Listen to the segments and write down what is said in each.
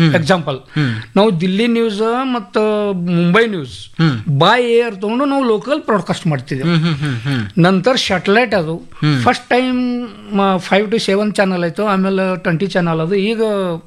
Example ನಾವು Delhi news ಮತ್ತು Mumbai news by air ತಗೊಂಡು ನಾವು ಲೋಕಲ್ ಬ್ರಾಡ್ಕಾಸ್ಟ್ ಮಾಡ್ತಿದ್ದೇವೆ ಹ್ಮ್ ಹ್ಮ್ ಹ್ಮ್ ಹ್ಮ್ ನಂತರ ಶಟ್ಲೈಟ್ ಅದು first time five to seven channel ಆಯ್ತು ಆಮೇಲೆ ಟ್ವೆಂಟಿ ಚಾನಲ್ ಅದು ಈಗ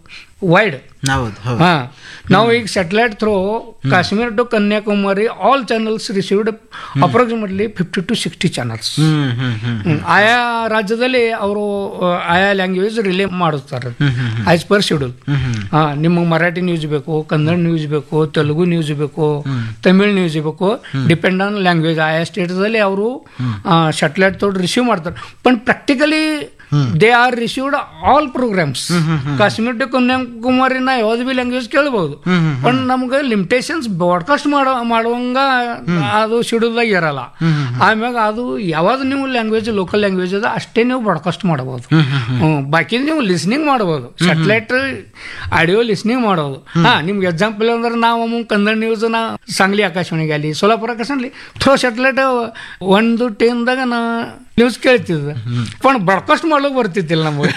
ವೈಡ್ ಹೌದು ಹೌದು ಹಾ ನಾವು ಈಗ satellite through Kashmir to Kanyakumari all channels received approximately fifty to sixty channels hmm hmm hmm ಆಯಾ ರಾಜ್ಯದಲ್ಲಿ ಅವರು ಆಯಾ ಲ್ಯಾಂಗ್ವೇಜ್ ರಿಲೇ ಮಾಡುತ್ತಾರೆ as per schedule hmm hmm ಹಾ ನಿಮಗೆ ಮರಾಠಿ ನ್ಯೂಸ್ ಬೇಕು ಕನ್ನಡ ನ್ಯೂಸ್ ಬೇಕು ತೆಲುಗು ನ್ಯೂಸ್ ಬೇಕು ತಮಿಳ್ ನ್ಯೂಸ್ ಬೇಕು ಡಿಪೆಂಡ್ ಆನ್ ಲ್ಯಾಂಗ್ವೇಜ್ ಆಯಾ ಸ್ಟೇಟ್ದಲ್ಲಿ ಅವರು ಸೆಟಲೈಟ್ ತೊಗೊಂಡು ರಿಸೀವ್ ಮಾಡ್ತಾರೆ but practically they are received all programs Kashmir to ಕನ್ಯಾಕುಮಾರಿನ ಯಾವ್ದು ಬಿ ಲ್ಯಾಂಗ್ವೇಜ್ ಕೇಳ್ಬೋದು ಬಟ್ ನಮ್ಗೆ ಲಿಮಿಟೇಷನ್ಸ್ ಬ್ರಾಡ್ಕಾಸ್ಟ್ ಮಾಡೋ ಮಾಡುವಂಗ ಅದು ಶೆಡ್ಯೂಲ್ದಾಗ ಇರಲ್ಲ ಆಮ್ಯಾಗ ಅದು ಯಾವ್ದು ನೀವು ಲ್ಯಾಂಗ್ವೇಜ್ ಲೋಕಲ್ ಲ್ಯಾಂಗ್ವೇಜ್ ಅದ ಅಷ್ಟೇ ನೀವು ಬ್ರಾಡ್ಕಾಸ್ಟ್ ಮಾಡಬಹುದು ಹ್ಮ್, ಬಾಕಿ ನೀವು ಲಿಸ್ನಿಂಗ್ ಮಾಡಬಹುದು ಸೆಟಲೈಟ್ ಆಡಿಯೋ ಲಿಸ್ನಿಂಗ್ ಮಾಡೋದು ಹಾ ನಿಮ್ಗೆ ಎಕ್ಸಾಂಪಲ್ ಅಂದ್ರೆ ನಾವು ಅಮ್ಮ ಕನ್ನಡ ನ್ಯೂಸ್ ನಾ ಸಾಂಗ್ಲಿ ಆಕಾಶವಾಣಿಗೆ ಅಲ್ಲಿ ಸೋಲಾಪುರ ಆಕಾಶವಾಣಿ ಥ್ರೋ ಸೆಟಲೈಟ್ ಒಂದು ಟೈಮ್ದಾಗ ನಾ ನ್ಯೂಸ್ ಕೇಳ್ತಿದ್ದೆ पण ಬ್ರಾಡ್ಕಾಸ್ಟ್ ಮಾಡ್ಲಿಕ್ಕೆ ಬರ್ತಿದ್ದಿಲ್ಲ ನಮಗೆ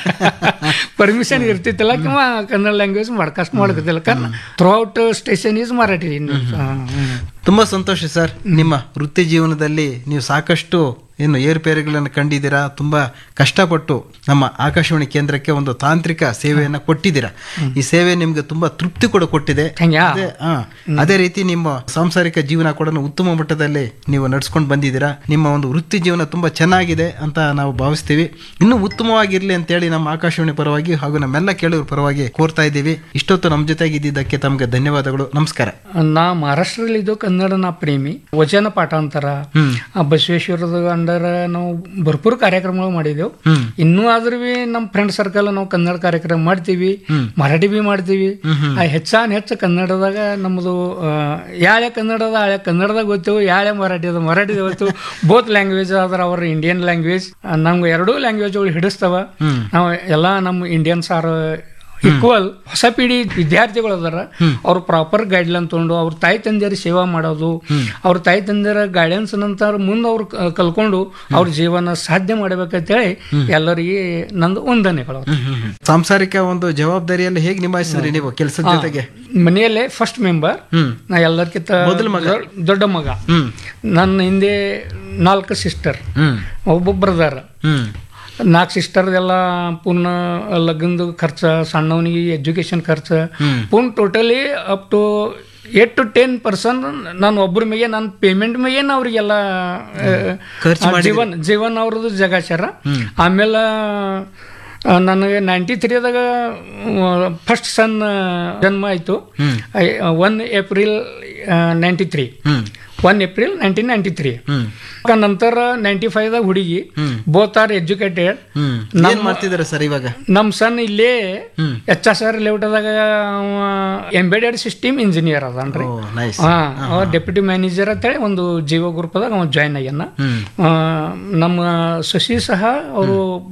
ಪರ್ಮಿಷನ್ ಇರ್ತಿತ್ತಿಲ್ಲ ಕಿಂवा ಕನ್ನಡ ಲ್ಯಾಂಗ್ವೇಜ್ ಬ್ರಾಡ್ಕಾಸ್ಟ್ ಮಾಡಕತ್ತಿಲ್ಲ ಕಾರಣ throughout station is Marathi news ತುಂಬಾ ಸಂತೋಷ ಸರ್ ನಿಮ್ಮ ವೃತ್ತಿ ಜೀವನದಲ್ಲಿ ನೀವು ಸಾಕಷ್ಟು ಏನು ಏರುಪೇರುಗಳನ್ನು ಕಂಡಿದ್ದೀರಾ ತುಂಬಾ ಕಷ್ಟಪಟ್ಟು ನಮ್ಮ ಆಕಾಶವಾಣಿ ಕೇಂದ್ರಕ್ಕೆ ಒಂದು ತಾಂತ್ರಿಕ ಸೇವೆಯನ್ನು ಕೊಟ್ಟಿದ್ದೀರಾ ಈ ಸೇವೆ ನಿಮ್ಗೆ ತುಂಬಾ ತೃಪ್ತಿ ಕೂಡ ಕೊಟ್ಟಿದೆ ಹಂಗ್ಯಾ? ಅದೇ ಆ, ಅದೇ ರೀತಿ ನಿಮ್ಮ ಸಾಂಸಾರಿಕ ಜೀವನ ಕೂಡ ಉತ್ತಮ ಮಟ್ಟದಲ್ಲಿ ನೀವು ನಡ್ಸ್ಕೊಂಡು ಬಂದಿದ್ದೀರಾ ನಿಮ್ಮ ಒಂದು ವೃತ್ತಿ ಜೀವನ ತುಂಬಾ ಚೆನ್ನಾಗಿದೆ ಅಂತ ನಾವು ಭಾವಿಸ್ತೀವಿ ಇನ್ನೂ ಉತ್ತಮವಾಗಿರ್ಲಿ ಅಂತೇಳಿ ನಮ್ಮ ಆಕಾಶವಾಣಿ ಪರವಾಗಿ ಹಾಗೂ ನಮ್ಮೆಲ್ಲ ಕೇಳುವ ಪರವಾಗಿ ಕೋರ್ತಾ ಇದ್ದೀವಿ ಇಷ್ಟೊತ್ತು ನಮ್ಮ ಜೊತೆಗೆ ಇದ್ದಿದ್ದಕ್ಕೆ ತಮಗೆ ಧನ್ಯವಾದಗಳು ನಮಸ್ಕಾರ ನಾ ಮಹಾರಾಷ್ಟ್ರದಲ್ಲಿ ಇದು ಕನ್ನಡ ನಾ ಪ್ರೇಮಿ ವಚನ ಪಾಠಾಂತರ ಆ ಬಸವೇಶ್ವರದ ಅಂಡರ್ ನಾವು ಭರ್ಪೂರ್ ಕಾರ್ಯಕ್ರಮಗಳು ಮಾಡಿದೆವು ಹ್ಮ್. ಇನ್ನೂ ಆದ್ರೂ ಬಿ ನಮ್ಮ ಫ್ರೆಂಡ್ ಸರ್ಕಲ್ ನಾವು ಕನ್ನಡ ಕಾರ್ಯಕ್ರಮ ಮಾಡ್ತೀವಿ ಮರಾಠಿ ಬಿ ಮಾಡ್ತೀವಿ ಆ ಹೆಚ್ಚಾನ್ ಹೆಚ್ಚು ಕನ್ನಡದಾಗ ನಮ್ಮದು ಆ, ಯಾಳೆ ಕನ್ನಡದ ಹಳೆ ಕನ್ನಡದಾಗ ಗೊತ್ತೇವು ಯಾಳೆ ಮರಾಠಿ ಅದ ಮರಾಠಿ ಗೊತ್ತು ಬೋತ್ ಲ್ಯಾಂಗ್ವೇಜ್ ಆದ್ರ ಅವ್ರ ಇಂಡಿಯನ್ ಲ್ಯಾಂಗ್ವೇಜ್ ನಮ್ಗೆ ಎರಡೂ ಲ್ಯಾಂಗ್ವೇಜ್ಗಳು ಹಿಡಿಸ್ತವ ನಾವು ಎಲ್ಲ ನಮ್ಮ ಇಂಡಿಯನ್ಸ್ ಆರ್ ಈಕ್ವಲ್ ಹೊಸ ಪೀಳಿ ವಿದ್ಯಾರ್ಥಿಗಳು ಅದಾರ ಅವ್ರು ಪ್ರಾಪರ್ ಗೈಡ್ಲೈನ್ ತಗೊಂಡು ಅವ್ರ ತಾಯಿ ತಂದೆಯರ ಸೇವಾ ಮಾಡೋದು ಅವ್ರ ತಾಯಿ ತಂದೆಯರ ಗೈಡೆನ್ಸ್ ನಂತರ ಮುಂದೆ ಅವ್ರು ಕ- ಕಲ್ಕೊಂಡು ಅವ್ರ ಜೀವನ ಸಾಧ್ಯ ಮಾಡ್ಬೇಕಂತೇಳಿ ಎಲ್ಲರಿಗೆ ನಂದು ವಂದನೆಗಳು ಸಾಂಸಾರಿಕ ಒಂದು ಜವಾಬ್ದಾರಿಯಲ್ಲಿ ಹೇಗೆ ನಿಭಾಯಿಸಿದ್ರಿ ನೀವು ಕೆಲಸದ ಜೊತೆಗೆ ಮನೆಯಲ್ಲೇ ಫಸ್ಟ್ ಮೆಂಬರ್ ಹ್ಮ್ ನಾ ಎಲ್ಲರ್ಕಿಂತ ಮೊದಲ ಮಗ? ದೊಡ್- ದೊಡ್ಡ ಮಗ ಹ್ಮ್ ನನ್ನ ಹಿಂದೆ ನಾಲ್ಕು ಸಿಸ್ಟರ್ ಹ್ಮ್ ಒಬ್ಬ ಬ್ರದರ್ ಹ್ಮ್ ನಾಲ್ಕು ಸಿಸ್ಟರ್ದೆಲ್ಲ ಪೂರ್ಣ ಲಗ್ನದ ಖರ್ಚ ಸಣ್ಣವನಿಗೆ ಎಜುಕೇಶನ್ ಖರ್ಚ ಹ್ಮ್. ಪೂರ್ಣ totally up to eight to ten percent ನಾನು ಒಬ್ಬರ ಮೇಲೆ ನನ್ನ ಪೇಮೆಂಟ್ ಮೇಲೆ ಅವ್ರಿಗೆಲ್ಲ ಆ, ಖರ್ಚು ಆ, ಜೀವನ್ ಜೀವನ್ ಅವ್ರದ್ದು ಜಗಾಚಾರ ಆಮೇಲೆ ಆ, ನನಗೆ ನೈಂಟಿ ತ್ರೀದಾಗ ಫಸ್ಟ್ ಸನ್ ಜನ್ಮ ಆಯಿತು one April ninety three hmm one April nineteen ninety three hmm ನಂತರ ನೈಂಟಿ ಫೈವ್ದಾಗ ಹುಡುಗಿ ಬೋತ್ ಆರ್ ಎಜುಕೇಟೆಡ್ ಹ್ಮ್ ಏನ್ ಮಾಡ್ತಿದಾರೆ ಸರ್ ಇವಾಗ ನಮ್ಮ ಸನ್ ಇಲ್ಲೇ ಹ್ಮ್. ಎಚ್ ಎಸ್ ಆರ್ ಲೇಔಟದಾಗ ಎಂಬೆಡೆಡ್ ಸಿಸ್ಟಮ್ ಇಂಜಿನಿಯರ್ ಅದನ್ರಿ ಓ ನೈಸ್ ಹಾ ಅವ ಡೆಪ್ಯೂಟಿ ಮ್ಯಾನೇಜರ್ ಅಂತೇಳಿ ಒಂದು ಜೀವ ಗ್ರೂಪ್ದಾಗ ಅವ ಜಾಯ್ನ್ ಆಗ್ಯಾನ ಹ್ಮ್ ಆ, ನಮ್ಮ ಶಶಿ ಸಹ ಅವರು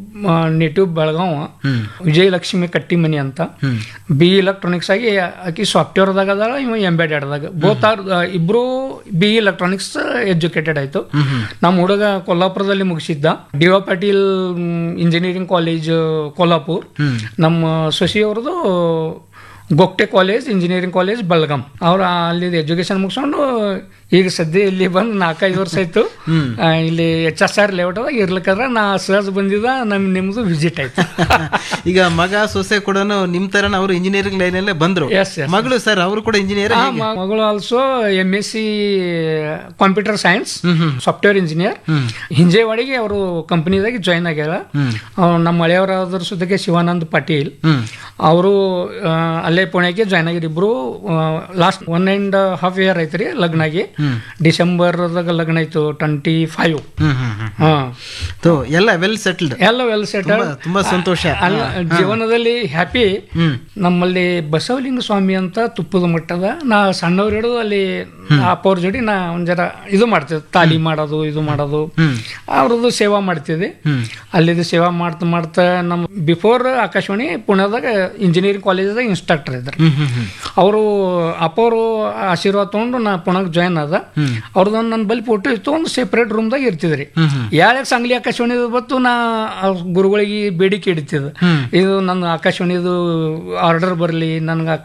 ನೇಟಿವ್ ಬೆಳಗಾವ ಹ್ಮ್ ವಿಜಯಲಕ್ಷ್ಮಿ ಕಟ್ಟಿಮನಿ ಅಂತ ಹ್ಮ್ ಬಿ ಇಲೆಕ್ಟ್ರಾನಿಕ್ಸ್ ಆಗಿ ಆಕಿ ಸಾಫ್ಟ್ವೇರ್ದಾಗ ಅದಾಳ ಇವ ಎಂಬೆಡೆಡ್ದಾಗ ಬೋತ್ ಆರ್ ಇಬ್ರು ಬಿ ಇಲೆಕ್ಟ್ರಾನಿಕ್ಸ್ ಎಜುಕೇಟೆಡ್ ಆಯ್ತು ನಮ್ಮ ಹುಡುಗ ಕೊಲ್ಲಾಪುರದಲ್ಲಿ ಮುಗಿಸಿದ್ದ D O Patil engineering college Kolhapur hmm ನಮ್ಮ ಶಶಿ ಅವ್ರದ್ದು Gogte college engineering college Belgaum ಅವ್ರು ಅಲ್ಲಿ ಎಜುಕೇಶನ್ ಮುಗಿಸ್ಕೊಂಡು ಈಗ ಸದ್ಯ ಇಲ್ಲಿ ಬಂದು ನಾಲ್ಕೈದು ವರ್ಷ ಆಯ್ತು ಆ, ಇಲ್ಲಿ ಎಚ್ ಎಸ್ ಆರ್ ಲೇಔಟದಾಗ ಇರ್ಲಿಕ್ಕಂದ್ರೆ ನಾ ಸಹಜ ಬಂದಿದ್ದ ನಮ್ ನಿಮ್ದು ವಿಸಿಟ್ ಆಯ್ತು ಈಗ ಮಗ ಸೊಸೆ ಕೂಡ ನಿಮ್ ತರನ ಅವರು ಇಂಜಿನಿಯರಿಂಗ್ ಲೈನ್ ಅಲ್ಲೇ ಬಂದ್ರು ಎಸ್ ಎಸ್ ಮಗಳು ಸರ್ ಅವರು ಕೂಡ ಇಂಜಿನಿಯರ್ ಆ, ಮ- ಮಗಳು also M S C computer science software engineer ಹಿಂಜೇವಾಡಿಗೆ ಅವರು ಕಂಪನಿದಾಗೆ ಜಾಯ್ನ್ ಆಗ್ಯಾರ ಅವ್ರು ನಮ್ಮ ಹಳೆಯವರಾದ್ರ ಸುದ್ದಕ್ಕೆ ಶಿವಾನಂದ್ ಪಾಟೀಲ್ ಹ್ಮ್ ಅವರು ಅಲ್ಲೇ ಪುಣೆಗೆ ಜಾಯ್ನ್ ಆಗಿರಿ ಇಬ್ರು last one and half year ಐತ್ರಿ ಲಗ್ನ ಆಗಿ ಡಿಸೆಂಬರ್ದಾಗ ಲಗ್ನ ಆಯ್ತು ಟ್ವೆಂಟಿ ಫೈವ್ ಹ್ಮ್ ಹ್ಮ್ ಹ್ಮ್ ಹಾ ತೋ ಎಲ್ಲ ವೆಲ್ ಸೆಟಲ್ಡ್ ಎಲ್ಲ ವೆಲ್ ಸೆಟಲ್ ತುಂಬಾ ತುಂಬಾ ಸಂತೋಷ ಅಲ್ಲ ಜೀವನದಲ್ಲಿ ಹ್ಯಾಪಿ ಹ್ಮ್ ನಮ್ಮಲ್ಲಿ ಬಸವಲಿಂಗ ಸ್ವಾಮಿ ಅಂತ ತುಪ್ಪದ ಮಟ್ಟದ ನಾ ಸಣ್ಣವ್ರು ಹಿಡಿದು ಅಲ್ಲಿ ಅಪ್ಪವ್ರ ಜೋಡಿ ನಾ ಒಂದ್ ಜರ ಇದು ಮಾಡ್ತಿದ್ದೆ ತಾಲಿ ಮಾಡೋದು ಇದು ಮಾಡೋದು ಹ್ಮ್ ಅವ್ರದ್ದು ಸೇವಾ ಮಾಡ್ತಿದ್ದೆ ಹ್ಮ್ ಅಲ್ಲಿದ್ದು ಸೇವಾ ಮಾಡ್ತಾ ಮಾಡ್ತಾ ನಮ್ಮ ಬಿಫೋರ್ ಆಕಾಶವಾಣಿ ಪುಣೆದಾಗ ಇಂಜಿನಿಯರಿಂಗ್ ಕಾಲೇಜದಾಗ ಇನ್ಸ್ಟ್ರಕ್ಟರ್ ಇದ್ರು ಹ್ಮ್ ಹ್ಮ್ ಹ್ಮ್ ಅವರು ಅಪ್ಪವರು ಆಶೀರ್ವಾದ ತೊಗೊಂಡು ನಾ ಪುಣೆಗೆ ಜಾಯ್ನ್ ಆದ ಅವ್ರದ್ದೊಂದು ನನ್ನ ಬಳಿ ಫೋಟೋ ಇತ್ತು ಒಂದು ಸೆಪ್ರೇಟ್ ರೂಮ್ದಾಗ ಇರ್ತಿದ್ರಿ ಹ್ಮ್ ಹ್ಮ್ ಯಾರ್ಯಾಗ ಸಂಗ್ಲಿ ಆಕಾಶವಾಣಿ ಬತ್ತು ನಾ ಆ ಗುರುಗಳಿಗೆ ಬೇಡಿಕೆ ಇಡ್ತಿದ್ದೆ ಹ್ಮ್. ಇದು ನನ್ನ ಆಕಾಶವಾಣಿದು ಆರ್ಡರ್ ಬರಲಿ ನನ್ಗೆ